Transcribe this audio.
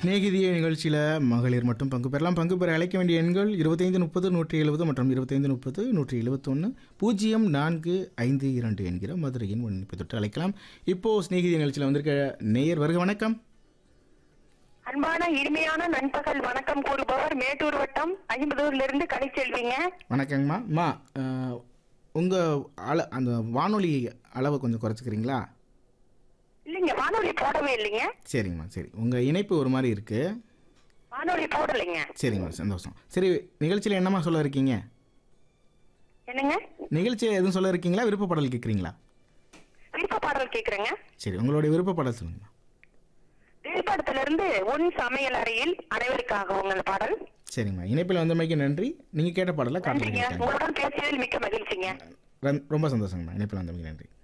சிநேகிதிய நிகழ்ச்சியில் மகளிர் மட்டும் பங்கு பெறலாம் பங்கு பெற அழைக்க வேண்டிய எண்கள் இருபத்தைந்து முப்பது நூற்றி எழுபது மற்றும் இருபத்தைந்து முப்பது நூற்றி எழுபத்தொன்று பூஜ்ஜியம் நான்கு ஐந்து இரண்டு என்கிற மதுரையின் ஒன்றிப்பு தொட்டு அழைக்கலாம் இப்போது சிநேகிதி நிகழ்ச்சியில் வந்திருக்க நேயர் வருக வணக்கம் அன்பான இனிமையான நண்பகல் வணக்கம் கூறுபவர் மேட்டூர் வட்டம் ஐம்பதூர்ல இருந்து கனிச்செல்விங்க வணக்கங்கம்மா அம்மா உங்கள் அள அந்த வானொலி அளவை கொஞ்சம் குறைச்சிக்கிறீங்களா இல்லைங்க வானொலி போடவே இல்லைங்க சரிங்கம்மா சரி உங்கள் இணைப்பு ஒரு மாதிரி இருக்குது வானொலி போடலைங்க சரிங்கம்மா சந்தோஷம் சரி நிகழ்ச்சியில் என்னம்மா சொல்ல இருக்கீங்க என்னங்க நிகழ்ச்சியில் எதுவும் சொல்ல இருக்கீங்களா விருப்ப பாடல் கேட்குறீங்களா விருப்ப பாடல் கேக்குறேங்க சரி உங்களுடைய விருப்ப பாடல் சொல்லுங்கம்மா திரைப்படத்துல இருந்து உன் சமையல் அறையில் அனைவருக்காக உங்கள் பாடல் சரிங்கம்மா இணைப்பில் வந்தமைக்கு நன்றி நீங்கள் கேட்ட பாடலை நன்றிங்க காட்டுறீங்க உங்களுடன் பேசியதில் மிக்க மகிழ்ச்சிங்க ரொம்ப சந்தோஷங்கம்மா இணைப்பில் வந்தமைக்கு நன்றி